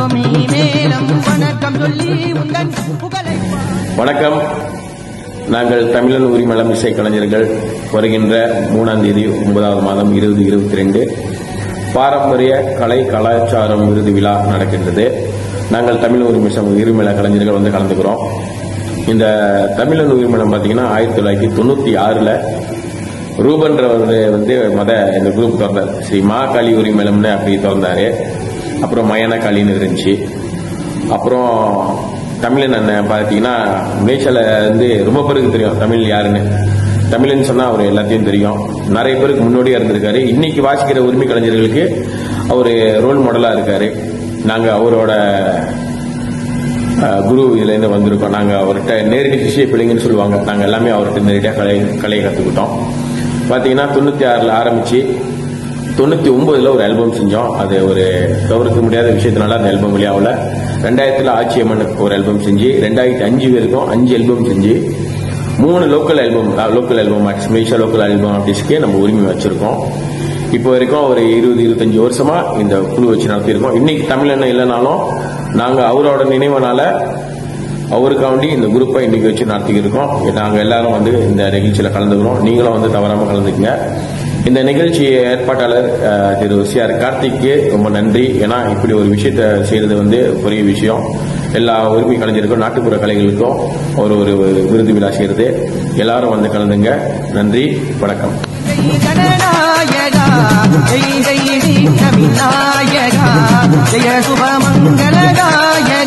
வந்தோமி மேலம் வணக்கம் சொல்லி உந்தன் புகழை வணக்கம் நாங்கள் தமிழன் உரிமளம் இசை கலைஞர்கள் வருகின்ற மூணாம் தேதி ஒன்பதாவது மாதம் இருபது இருபத்தி ரெண்டு பாரம்பரிய கலை கலாச்சாரம் விருது விழா நடக்கின்றது நாங்கள் தமிழ் உரிமை உரிமள கலைஞர்கள் வந்து கலந்துக்கிறோம் இந்த தமிழன் உரிமளம் பார்த்தீங்கன்னா ஆயிரத்தி தொள்ளாயிரத்தி தொண்ணூற்றி ஆறில் ரூபன்றவர் வந்து மத இந்த குரூப் திறந்தார் ஸ்ரீ மா காளி உரிமளம்னு அப்படி திறந்தாரு அப்புறம் மயான காளின்னு இருந்துச்சு அப்புறம் தமிழன் அண்ணன் பார்த்தீங்கன்னா மேய்ச்சல வந்து ரொம்ப பேருக்கு தெரியும் தமிழ் யாருன்னு தமிழன் சொன்னா அவர் எல்லாத்தையும் தெரியும் நிறைய பேருக்கு முன்னோடியா இருந்திருக்காரு இன்னைக்கு வாசிக்கிற உரிமை கலைஞர்களுக்கு அவர் ரோல் மாடலா இருக்காரு நாங்க அவரோட அஹ், குரு இதுல இருந்து வந்திருக்கோம் நாங்க அவர்கிட்ட நேரடி சிஷிய பிள்ளைங்கன்னு சொல்லுவாங்க நாங்க எல்லாமே அவர்கிட்ட நேரடியாக கலை கலையை கத்துக்கிட்டோம் பாத்தீங்கன்னா தொண்ணூத்தி ஆறுல ஆரம்பிச்சு தொண்ணூத்தி ஒன்பதுல ஒரு ஆல்பம் செஞ்சோம் அது ஒரு தவிர்க்க முடியாத விஷயத்தினால அந்த ஆல்பம் வெளியாகல ரெண்டாயிரத்துல ஆட்சி அம்மனுக்கு ஒரு ஆல்பம் செஞ்சு ரெண்டாயிரத்தி அஞ்சு வரைக்கும் அஞ்சு ஆல்பம் செஞ்சு மூணு லோக்கல் ஆல்பம் லோக்கல் ஆல்பம் மேக்ஸிமேஷா லோக்கல் ஆல்பம் ஆர்டிஸ்ட்கே நம்ம உரிமை வச்சிருக்கோம் இப்போ வரைக்கும் ஒரு இருபது இருபத்தஞ்சு வருஷமா இந்த குழு வச்சு நடத்தியிருக்கோம் இன்னைக்கு தமிழ் இல்லைனாலும் நாங்க அவரோட நினைவுனால அவருக்காண்டி இந்த குரூப்பை இன்னைக்கு வச்சு நடத்திக்கிட்டு இருக்கோம் நாங்க எல்லாரும் வந்து இந்த நிகழ்ச்சியில கலந்துக்கிறோம் நீங்களும் வந்து தவறாம கலந்துக்குங்க இந்த நிகழ்ச்சி ஏற்பாட்டாளர் அஹ், திரு சி ஆர் கார்த்திக்கு ரொம்ப நன்றி ஏன்னா இப்படி ஒரு விஷயத்த செய்யறது வந்து பெரிய விஷயம் எல்லா உரிமை கலைஞருக்கும் நாட்டுப்புற கலைகளுக்கும் ஒரு ஒரு விருது விழா செய்யறது எல்லாரும் வந்து கலந்துங்க நன்றி வணக்கம் கணநாயகா ஜெய் ஜெய் விநாயகா ஜெய சுபமங்கலதாயகா